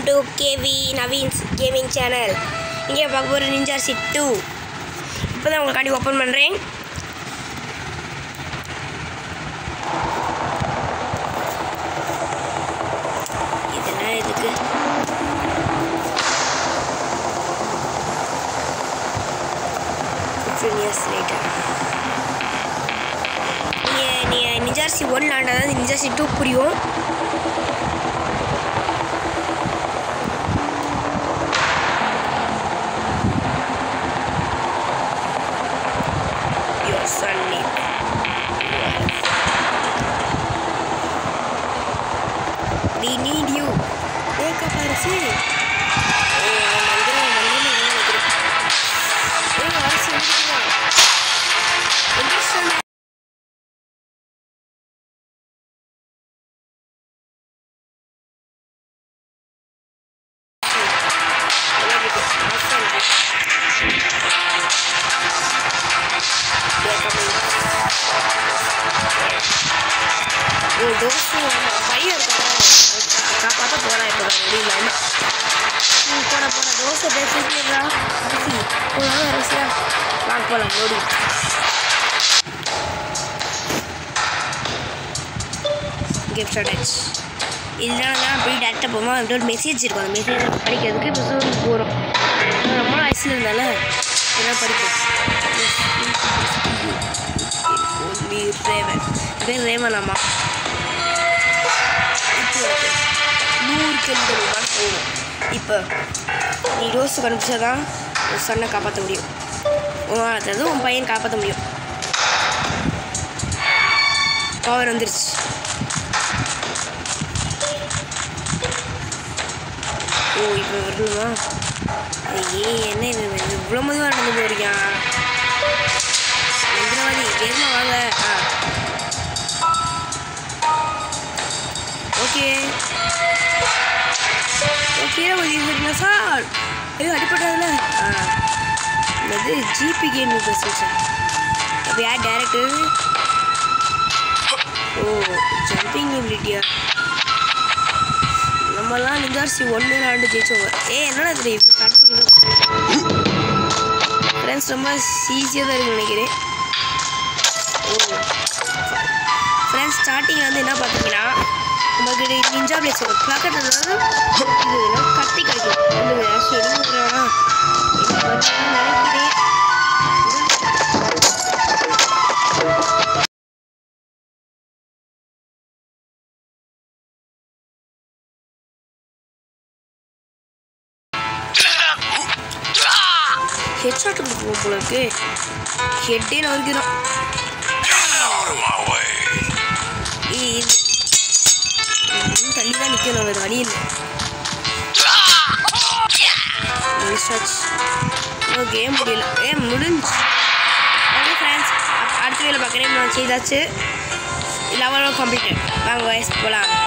To KV Naveen's gaming channel இங்கே பார்க்க போகிற நிஞ்சா சிட் டூ இப்போ தான் உங்களுக்காண்டி ஓப்பன் பண்ணுறேன் இதெல்லாம் எதுக்கு ஃபிஃப்டீன் இயர்ஸ் லேட்டர் நீங்கள் நீங்கள் நிஜார்சி ஒன் ஆண்டால் தான் நிஜார்சி டூ புரியும் Your son need We need you. Wake up, Arasi. ஏய், அவன் வந்துடுவான், வந்துடுவான், அவன் வந்துடுவான். ஏய், அரசி, வந்துடுவான். எந்திரிச்சிட்டானே. நல்லா இருக்கு. ஆசை இருக்கு. Wake up, ஓ தோசை பையன் இருக்காரா காப்பாற்ற போகிறா இப்போ ரெடி இல்லாமல் ம் போட போட தோசை பேசிட்டுறா அரிசி போகலாம் அரிசியா வாங்க போகலாம் ஓடி கிஃப்ட் ஸ்டார்ட் ஆச்சு இதனால தான் அப்படியே டேரெக்டாக போமா அப்படியே ஒரு மெசேஜ் இருக்கும் அந்த மெசேஜ் படிக்கிறதுக்கு இப்போ சொல்லி போகிறோம் ரொம்ப வயசில் இருந்தால இதெல்லாம் படிப்போம் ரேவன் பேர் ரேவன் அம்மா இப்போ நூறு கேள்விகள் தான் போகும் இப்போ நீ ரோஸ் கண்டுபிடிச்சா தான் உன் சன்னை காப்பாற்ற முடியும் உன் அதாவது உன் பையன் காப்பாற்ற முடியும் பவர் வந்துருச்சு ஓ இப்போ வரணுமா ஐயே என்ன இது இவ்வளோ மெதுவாக நடந்து போறியா மந்திரவாதி வேகமாக வாங்க ஆ ஓகே ஓகே கொஞ்சம் சார் ஐயோ அடிப்பட்டதில்ல ஆ என்னது ஜிபி கேம் பேசுகிறேன் சார் அப்போ யார் டேரக்டர் ஓ ஜம்பிங் எபிலிட்டியா நம்மலாம் நிஜார்சி ஒன்று ஆண்டு ஜெயிச்சவங்க ஏ என்னடா இது ஸ்டார்டிங் ஃப்ரெண்ட்ஸ் ரொம்ப ஈஸியாக தான் இருக்குன்னு நினைக்கிறேன் ஓ ஃப்ரெண்ட்ஸ் ஸ்டார்டிங்கில் வந்து என்ன பார்த்தீங்கன்னா உங்களுக்கு நிஞ்சா பிளேஸ் ஒரு பிளாக்கெட் இது கத்தி கிடைக்கும் இல்லைங்க சரி நினைக்கிறேன் ஹெட்ஷாட் கொடுப்போம் போல இருக்கு ஹெட்டே நறுக்கிறோம் Out of my way. ஏய் இது- இன்னும் தள்ளி தான் நிற்கணும் வேறு வழி இல்லை இன்னும் கேம் முடியல ஏ முடிஞ்சு ஓகே ஃப்ரெண்ட்ஸ் அடுத்த வேலை பார்க்குறேன் செய்தாச்சு லெவலும் கம்ப்ளீட்டட் வாங்க வயசு போகலாம்